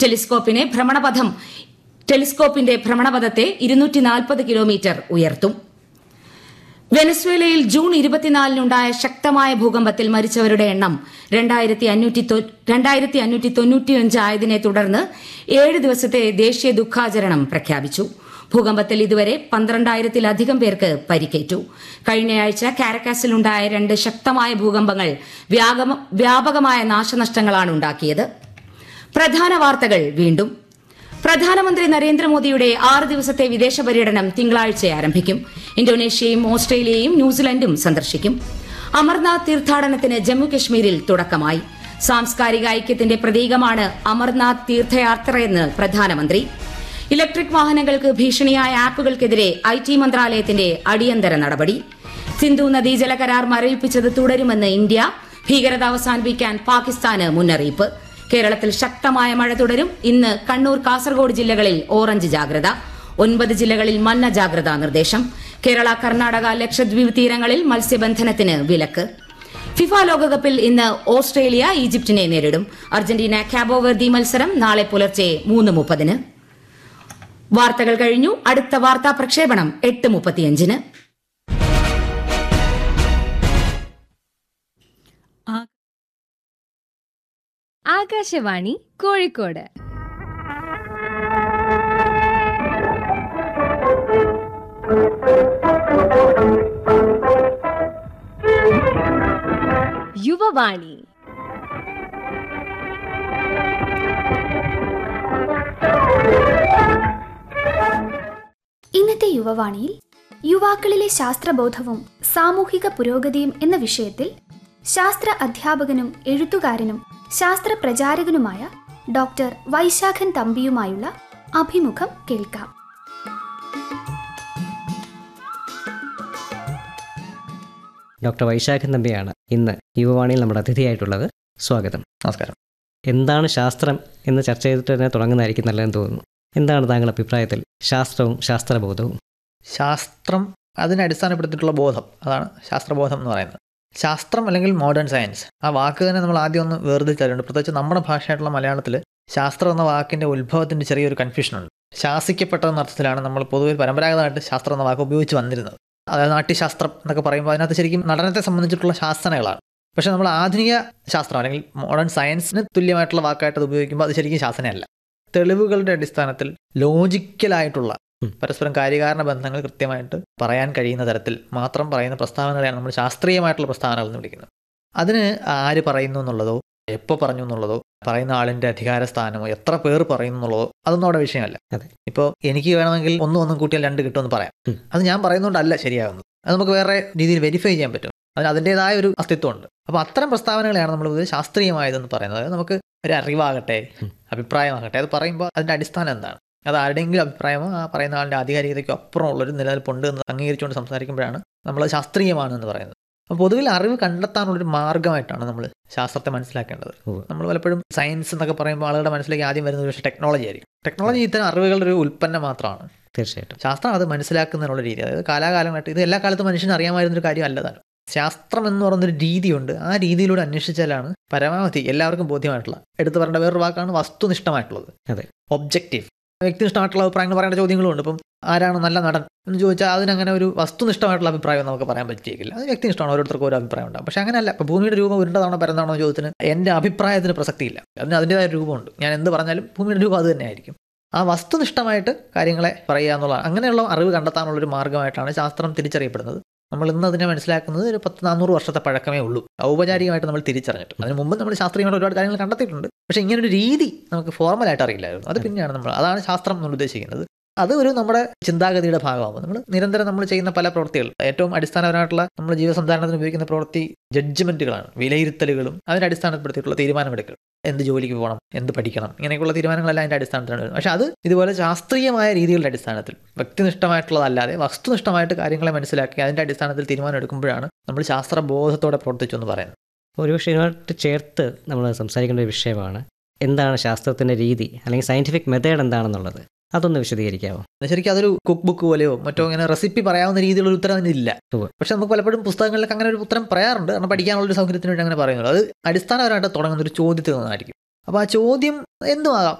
ടെലിസ്കോപ്പിനെ ഭ്രമണപഥം ടെലിസ്കോപ്പിന്റെ ഭ്രമണപഥത്തെ ഇരുന്നൂറ്റി നാൽപ്പത് കിലോമീറ്റർ ഉയർത്തും വെനസ്വേലയിൽ ജൂൺ ഇരുപത്തിനാലിനുണ്ടായ ശക്തമായ ഭൂകമ്പത്തിൽ മരിച്ചവരുടെ എണ്ണം രണ്ടായിരത്തി അഞ്ഞൂറ്റി തൊ- രണ്ടായിരത്തി അഞ്ഞൂറ്റി തൊണ്ണൂറ്റിയഞ്ച് ആയതിനെ തുടർന്ന് ഏഴ് ദിവസത്തെ ദേശീയ ദുഃഖാചരണം പ്രഖ്യാപിച്ചു ഭൂകമ്പത്തിൽ ഇതുവരെ പന്ത്രണ്ടായിരത്തിലധികം പേർക്ക് പരിക്കേറ്റു കഴിഞ്ഞയാഴ്ച കാരക്കാസിലുണ്ടായ രണ്ട് ശക്തമായ ഭൂകമ്പങ്ങൾ വ്യാഗമ- വ്യാപകമായ നാശനഷ്ടങ്ങളാണ് ഉണ്ടാക്കിയത് പ്രധാന വാർത്തകൾ വീണ്ടും പ്രധാനമന്ത്രി നരേന്ദ്രമോദിയുടെ ആറ് ദിവസത്തെ വിദേശ പര്യടനം തിങ്കളാഴ്ച ആരംഭിക്കും ഇന്തോനേഷ്യയും ഓസ്ട്രേലിയയും ന്യൂസിലൻഡും സന്ദർശിക്കും അമർനാഥ് തീർത്ഥാടനത്തിന് ജമ്മുകശ്മീരിൽ തുടക്കമായി സാംസ്കാരിക ഐക്യത്തിന്റെ പ്രതീകമാണ് അമർനാഥ് തീർത്ഥയാത്രയെന്ന് പ്രധാനമന്ത്രി ഇലക്ട്രിക് വാഹനങ്ങൾക്ക് ഭീഷണിയായ ആപ്പുകൾക്കെതിരെ ഐ ടി മന്ത്രാലയത്തിന്റെ അടിയന്തര നടപടി സിന്ധു നദീജല കരാർ മരവിപ്പിച്ചത് തുടരുമെന്ന് ഇന്ത്യ ഭീകരത അവസാനിപ്പിക്കാൻ പാകിസ്ഥാന് മുന്നറിയിപ്പ് കേരളത്തിൽ ശക്തമായ മഴ തുടരും ഇന്ന് കണ്ണൂർ കാസർഗോഡ് ജില്ലകളിൽ ഓറഞ്ച് ജാഗ്രത ഒൻപത് ജില്ലകളിൽ മഞ്ഞ ജാഗ്രതാ നിർദ്ദേശം കേരള കർണാടക ലക്ഷദ്വീപ് തീരങ്ങളിൽ മത്സ്യബന്ധനത്തിന് വിലക്ക് ഫിഫ ലോകകപ്പിൽ ഇന്ന് ഓസ്ട്രേലിയ ഈജിപ്തിനെ നേരിടും അർജന്റീന കാബോവർദി മത്സരം നാളെ പുലർച്ചെ മൂന്ന് മുപ്പതിന് വാർത്തകൾ കഴിഞ്ഞു അടുത്ത വാർത്താ പ്രക്ഷേപണം എട്ട് മുപ്പത്തിയഞ്ചിന് ആകാശവാണി കോഴിക്കോട് യുവവാണി ഇന്നത്തെ യുവവാണിയിൽ യുവാക്കളിലെ ശാസ്ത്രബോധവും സാമൂഹിക പുരോഗതിയും എന്ന വിഷയത്തിൽ ശാസ്ത്ര അധ്യാപകനും എഴുത്തുകാരനും ശാസ്ത്ര പ്രചാരകനുമായ ഡോക്ടർ വൈശാഖൻ തമ്പിയുമായുള്ള അഭിമുഖം കേൾക്കാം ഡോക്ടർ വൈശാഖൻ തമ്പിയാണ് ഇന്ന് യുവവാണിയിൽ നമ്മുടെ അതിഥിയായിട്ടുള്ളത് സ്വാഗതം നമസ്കാരം എന്താണ് ശാസ്ത്രം എന്ന് ചർച്ച ചെയ്തിട്ട് തന്നെ തുടങ്ങുന്നതായിരിക്കും നല്ലതെന്ന് തോന്നുന്നു എന്താണ് താങ്കളുടെ അഭിപ്രായത്തിൽ ശാസ്ത്രവും ശാസ്ത്രബോധവും ശാസ്ത്രം അതിനെ അടിസ്ഥാനപ്പെടുത്തിയിട്ടുള്ള ബോധം അതാണ് ശാസ്ത്രബോധം എന്ന് പറയുന്നത് ശാസ്ത്രം അല്ലെങ്കിൽ മോഡേൺ സയൻസ് ആ വാക്ക് തന്നെ നമ്മൾ ആദ്യം ഒന്ന് വേർതിരിച്ചറിയുന്നുണ്ട് പ്രത്യേകിച്ച് നമ്മുടെ ഭാഷയായിട്ടുള്ള മലയാളത്തിൽ ശാസ്ത്രം എന്ന വാക്കിൻ്റെ ഉത്ഭവത്തിൻ്റെ ചെറിയൊരു കൺഫ്യൂഷനുണ്ട് ശാസിക്കപ്പെട്ടതെന്ന അർത്ഥത്തിലാണ് നമ്മൾ പൊതുവെ പരമ്പരാഗതമായിട്ട് ശാസ്ത്രം എന്ന വാക്ക് ഉപയോഗിച്ച് വന്നിരുന്നത് അതായത് നാട്യശാസ്ത്രം എന്നൊക്കെ പറയുമ്പോൾ അതിനകത്ത് ശരിക്കും നടനത്തെ സംബന്ധിച്ചിട്ടുള്ള ശാസ്ത്രങ്ങളാണ് പക്ഷേ നമ്മൾ ആധുനിക ശാസ്ത്രം അല്ലെങ്കിൽ മോഡേൺ സയൻസിന് തുല്യമായിട്ടുള്ള വാക്കായിട്ട് അത് ഉപയോഗിക്കുമ്പോൾ അത് ശരിക്കും ശാസനയല്ല തെളിവുകളുടെ അടിസ്ഥാനത്തിൽ ലോജിക്കലായിട്ടുള്ള ഉം. പരസ്പരം കാര്യകാരണ ബന്ധങ്ങൾ കൃത്യമായിട്ട് പറയാൻ കഴിയുന്ന തരത്തിൽ മാത്രം പറയുന്ന പ്രസ്താവനകളെയാണ് നമ്മൾ ശാസ്ത്രീയമായിട്ടുള്ള പ്രസ്താവനകൾ എന്ന് വിളിക്കുന്നത് അതിന് ആര് പറയുന്നു എന്നുള്ളതോ എപ്പോൾ പറഞ്ഞു എന്നുള്ളതോ പറയുന്ന ആളിൻ്റെ അധികാര സ്ഥാനമോ എത്ര പേർ പറയുന്നു എന്നുള്ളതോ അതൊന്നും അവിടെ വിഷയമല്ല അതെ. ഇപ്പോൾ എനിക്ക് വേണമെങ്കിൽ ഒന്നും ഒന്നും കൂട്ടിയാൽ രണ്ട് കിട്ടുമെന്ന് പറയാം ഉം. അത് ഞാൻ പറയുന്നതുകൊണ്ടല്ല ശരിയാകുന്നത് അത് നമുക്ക് വേറെ രീതിയിൽ വെരിഫൈ ചെയ്യാൻ പറ്റും അതിന് അതിൻ്റെതായ ഒരു അസ്തിത്വമുണ്ട് അപ്പോൾ അത്തരം പ്രസ്താവനകളെയാണ് നമ്മൾ പൊതുവെ ശാസ്ത്രീയമായതെന്ന് പറയുന്നത് അതായത് നമുക്ക് ഒരു അറിവാകട്ടെ ഉം. അഭിപ്രായമാകട്ടെ അത് പറയുമ്പോൾ അതിൻ്റെ അടിസ്ഥാനം എന്താണ് അത് ആരുടെയെങ്കിലും അഭിപ്രായമോ ആ പറയുന്ന ആളുടെ ആധികാരികതയ്ക്കോ അപ്പുറമുള്ളൊരു നിലനിൽപ്പുണ്ട് എന്ന് അംഗീകരിച്ചുകൊണ്ട് സംസാരിക്കുമ്പോഴാണ് നമ്മൾ ശാസ്ത്രീയമാണ് എന്ന് പറയുന്നത് അപ്പോൾ പൊതുവിൽ അറിവ് കണ്ടെത്താനുള്ളൊരു മാർഗ്ഗമായിട്ടാണ് നമ്മൾ ശാസ്ത്രത്തെ മനസ്സിലാക്കേണ്ടത് ഉവ്വ്. നമ്മൾ പലപ്പോഴും സയൻസ് എന്നൊക്കെ പറയുമ്പോൾ ആളുകളുടെ മനസ്സിലേക്ക് ആദ്യം വരുന്നത് പക്ഷേ ടെക്നോളജി ആയിരിക്കും ടെക്നോളജി ഇത്തരം അറിവുകളുടെ ഒരു ഉൽപ്പന്നം മാത്രമാണ് തീർച്ചയായിട്ടും ശാസ്ത്രം അത് മനസ്സിലാക്കുന്നതിനുള്ള രീതി അതായത് കാലാകാലമായിട്ട് ഇത് എല്ലാ കാലത്തും മനുഷ്യന് അറിയാമായിരുന്നൊരു കാര്യം അല്ലതാണ് ശാസ്ത്രം എന്ന് പറയുന്നൊരു രീതിയുണ്ട് ആ രീതിയിലൂടെ അന്വേഷിച്ചാലാണ് പരമാവധി എല്ലാവർക്കും ബോധ്യമായിട്ടുള്ള എടുത്തു പറയേണ്ട വേറൊരു വാക്കാണ് വസ്തുനിഷ്ഠമായിട്ടുള്ളത് അതെ. ഒബ്ജക്റ്റീവ് വ്യക്തിനിഷ്ഠമായിട്ടുള്ള അഭിപ്രായങ്ങൾ പറയേണ്ട ചോദ്യങ്ങളുണ്ട് ഇപ്പം ആരാണ് നല്ല നടൻ എന്ന് ചോദിച്ചാൽ അതിനങ്ങനെ ഒരു വസ്തുനിഷ്ഠമായിട്ടുള്ള അഭിപ്രായം നമുക്ക് പറയാൻ പറ്റിയേക്കില്ല അത് വ്യക്തിനിഷ്ഠമാണ് ഓരോരുത്തർക്കും ഓരോ അഭിപ്രായം ഉണ്ടാവും പക്ഷേ അങ്ങനെയല്ല ഇപ്പോൾ ഭൂമിയുടെ രൂപം ഉരുണ്ടതാണോ പരന്നാണോ ചോദ്യത്തിന് എൻ്റെ അഭിപ്രായത്തിന് പ്രസക്തിയില്ല അതിന് അതിൻ്റെതായ ഒരു രൂപമുണ്ട് ഞാൻ എന്ത് പറഞ്ഞാലും ഭൂമിയുടെ രൂപം അത് തന്നെയായിരിക്കും ആ വസ്തുനിഷ്ഠമായിട്ട് കാര്യങ്ങളെ പറയുക എന്നുള്ള അങ്ങനെയുള്ള അറിവ് കണ്ടെത്താനുള്ള ഒരു മാർഗ്ഗമായിട്ടാണ് ശാസ്ത്രം തിരിച്ചറിയപ്പെടുന്നത് നമ്മൾ ഇന്ന് അതിനെ മനസ്സിലാക്കുന്നത് ഒരു പത്ത് നാനൂറ് വർഷത്തെ പഴക്കമേ ഉള്ളൂ ഔപചാരികമായിട്ട് നമ്മൾ തിരിച്ചറിഞ്ഞിട്ട് അതിന് മുമ്പ് നമ്മൾ ശാസ്ത്രീയമായിട്ട് ഒരുപാട് കാര്യങ്ങൾ കണ്ടെത്തിയിട്ടുണ്ട് പക്ഷേ ഇങ്ങനൊരു രീതി നമുക്ക് ഫോർമലായിട്ട് അറിയില്ലായിരുന്നു അത് പിന്നെയാണ് നമ്മൾ അതാണ് ശാസ്ത്രം നമ്മൾ ഉദ്ദേശിക്കുന്നത് അത് ഒരു നമ്മുടെ ചിന്താഗതിയുടെ ഭാഗമാകും നമ്മൾ നിരന്തരം നമ്മൾ ചെയ്യുന്ന പല പ്രവൃത്തികൾ ഏറ്റവും അടിസ്ഥാനപരമായിട്ടുള്ള നമ്മൾ ജീവസന്ധാരണത്തിന് ഉപയോഗിക്കുന്ന പ്രവൃത്തി ജഡ്ജ്മെന്റുകളാണ് വിലയിരുത്തലുകളും അതിനെ അടിസ്ഥാനപ്പെടുത്തിയിട്ടുള്ള തീരുമാനമെടുക്കൽ എന്ത് ജോലിക്ക് പോകണം എന്ത് പഠിക്കണം ഇങ്ങനെയൊക്കെയുള്ള തീരുമാനങ്ങളെല്ലാം അതിൻ്റെ അടിസ്ഥാനത്തിലാണ് വരുന്നത് പക്ഷേ അത് ഇതുപോലെ ശാസ്ത്രീയമായ രീതികളുടെ അടിസ്ഥാനത്തിൽ വ്യക്തിനിഷ്ഠമായിട്ടുള്ളതല്ലാതെ വസ്തുനിഷ്ഠമായിട്ട് കാര്യങ്ങളെ മനസ്സിലാക്കി അതിൻ്റെ അടിസ്ഥാനത്തിൽ തീരുമാനം എടുക്കുമ്പോഴാണ് നമ്മൾ ശാസ്ത്രബോധത്തോടെ പ്രവർത്തിച്ചു എന്ന് പറയുന്നത് ഒരുപക്ഷെ ഇതിനോട്ട് ചേർത്ത് നമ്മൾ സംസാരിക്കേണ്ട ഒരു വിഷയമാണ് എന്താണ് ശാസ്ത്രത്തിൻ്റെ രീതി അല്ലെങ്കിൽ സയൻറ്റിഫിക് മെത്തേഡ് എന്താണെന്നുള്ളത് അതൊന്ന് വിശദീകരിക്കാമോ ശരിക്കും അതൊരു കുക്ക് ബുക്ക് പോലെയോ മറ്റോ ഇങ്ങനെ റെസിപ്പി പറയാവുന്ന രീതിയിലുള്ള ഒരു ഉത്തരം അതിനില്ല ഉവ്വ്. പക്ഷെ നമുക്ക് പലപ്പോഴും പുസ്തകങ്ങളിലൊക്കെ അങ്ങനെ ഒരു ഉത്തരം പറയാറുണ്ട് കാരണം പഠിക്കാനുള്ള ഒരു സൗകര്യത്തിന് വേണ്ടി അങ്ങനെ പറയുന്നത് അത് അടിസ്ഥാനപരമായിട്ട് തുടങ്ങുന്ന ഒരു ചോദ്യത്തിൽ നിന്നായിരിക്കും അപ്പോൾ ആ ചോദ്യം എന്തുമാകാം